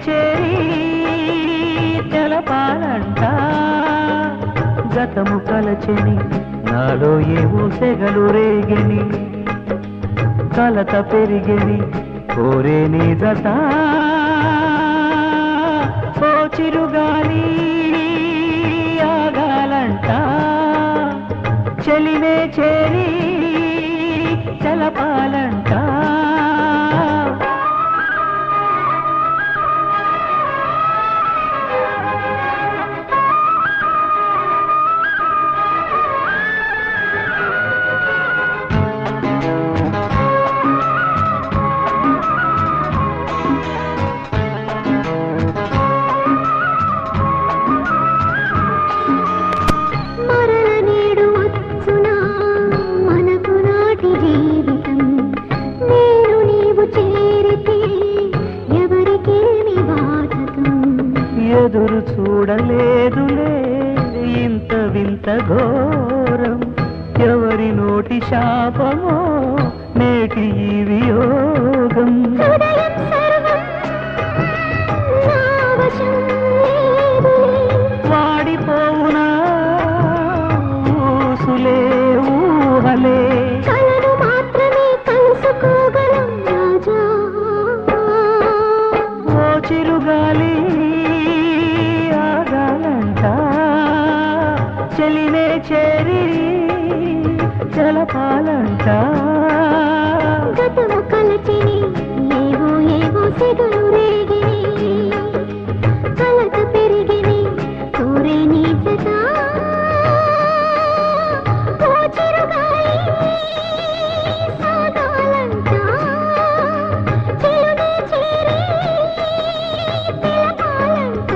చేరి తెలపాలంట గతము కలచెని నాలో ఏవో సెగలు రేగని కలత పెరిగని కోరే నీ జత ఓ చిరుగాలి ఆగాలంట చెలినే చేరి తెలపాలంట మరల నేడు వచ్చునా మనకు నాటి జీవితం నేను నీవు చేరితే ఎవరికేమి బాధకం ఎదురు చూడలేదులే ఇంత వింత ఘోరం ఎవరి నోటి శాపమో నేటి ఈ వియోగం హృదయం సర్వం నా వశం లేదులే వాడిపోవునా ఊసులే ఊహలే కలను మాత్రమే కలుసుకోగలం రాజా ఓ చిరుగాలి ఆగాలంట చెలినే చేరి తెలపాలంట గతము కలచిని ఏవో ఏవో సెగలు రేగిని కలత పెరిగిని కోరే నీ జత ఓ చిరుగాలి సాగాలంట చెలునే చేరి తెలపాలంట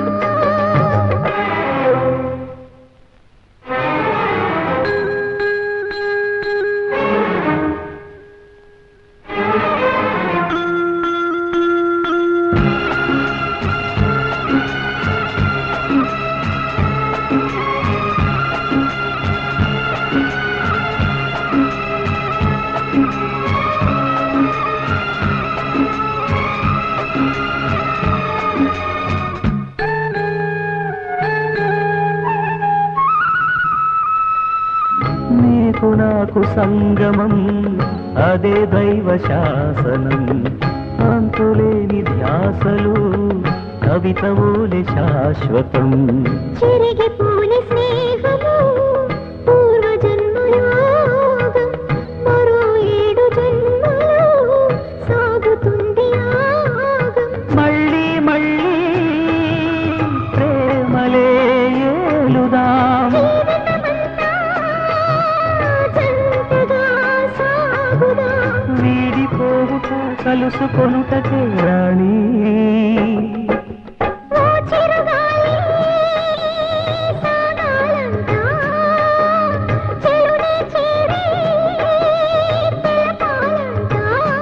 నీకు నాకు సంగమం అదే దైవ శాసనం అంతులేని ధ్యాసలు కవితవోలే శాశ్వతం చెరిగిపోని స్నేహము పూర్వజన్మయోగం మరో ఏడు జన్మలు సాగుతుంది యాగం మళ్ళీ మళ్ళీ ప్రేమలే ఏలుదాం జంటగా సాగుదాం వీడిపోవుట కలుసుకొనుటకే రాణి ఓ చిరుగాలి సాగాలంట చెలునే చేరి తెలపాలంట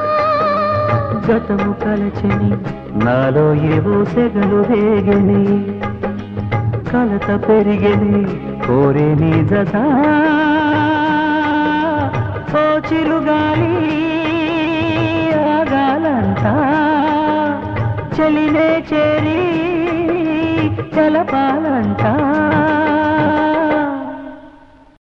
గతము కలచని నాలో ఏవో సెగలు వేగని కలత పెరిగని కోరే నీ జత ఓ చిరుగాలి ఆగాలంట చెలినే చేరి తెలపాలంట